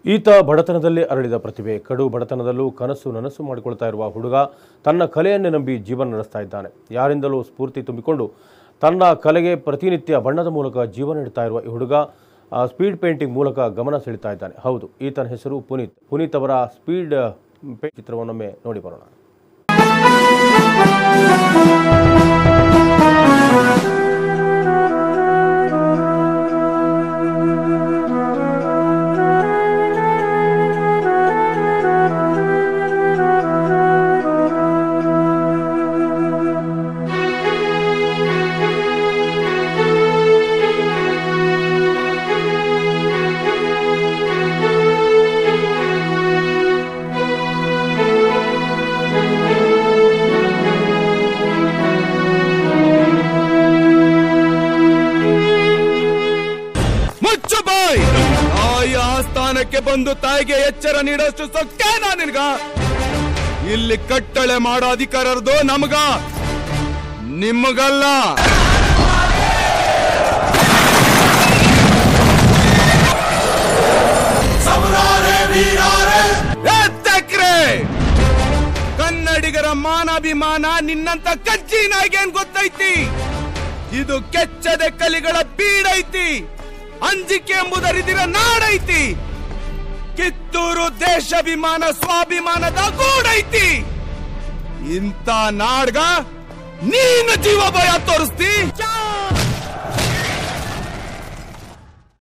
ಈತ ಬಡತನದಲ್ಲಿ ಅರಳಿದ ಪ್ರತಿಭೆ ಕಡು ಬಡತನದಲ್ಲೂ ಕನಸು ನನಸು ಮಾಡಿಕೊಳ್ತಾ ಇರುವ ಹುಡುಗ ತನ್ನ ಕಲೆಯನ್ನೇ ನಂಬಿ ಜೀವನ ನಡೆಸ್ತಾ ಇದ್ದಾನೆ ಯಾರಿಂದಲೂ ಸ್ಫೂರ್ತಿ ತುಂಬಿಕೊಂಡು ತನ್ನ ಕಲೆಗೆ ಪ್ರತಿನಿತ್ಯ ಬಣ್ಣದ ಮೂಲಕ ಜೀವನ ನೀಡ್ತಾ ಇರುವ ಈ ಹುಡುಗ ಆ, ಸ್ಪೀಡ್ ಪೇಂಟಿಂಗ್ ಮೂಲಕ ಗಮನ ಸೆಳೀತಾ ಇದ್ದಾನೆ ಹೌದು ಈತನ ಹೆಸರು ಪುನೀತ್ ಪುನೀತ್ ಅವರ ಸ್ಪೀಡ್ ಪೇ ಚಿತ್ರವನ್ನೊಮ್ಮೆ ನೋಡಿ ಬರೋಣ ಮುಚ್ಚು ಬಾಯ್ ತಾಯಿ ಆಸ್ಥಾನಕ್ಕೆ ಬಂದು ತಾಯಿಗೆ ಎಚ್ಚರ ನೀಡೋಷ್ಟು ಸೊಕ್ಕೇನಾ ನಿನ್ಗ ಇಲ್ಲಿ ಕಟ್ಟಳೆ ಮಾಡೋ ಅಧಿಕಾರದ್ದು ನಮಗ ನಿಮಗಲ್ಲ ಎತ್ತಕ್ರೆ! ಕನ್ನಡಿಗರ ಮಾನಾಭಿಮಾನ ನಿನ್ನಂತ ಕಜ್ಜಿ ನಾಯಿಗೇನ್ ಗೊತ್ತೈತಿ ಇದು ಕೆಚ್ಚದೆ ಕಲಿಗಳ ಬೀಡೈತಿ ಅಂಜಿಕೆ ಎಂಬುದರಿದಿರ ನಾಡೈತಿ ಕಿತ್ತೂರು ದೇಶಾಭಿಮಾನ ಸ್ವಾಭಿಮಾನದ ಗೂಡೈತಿ ಇಂಥ ನಾಡ್ಗ ನೀನು ಜೀವ ಭಯ ತೋರಿಸ್ತಿ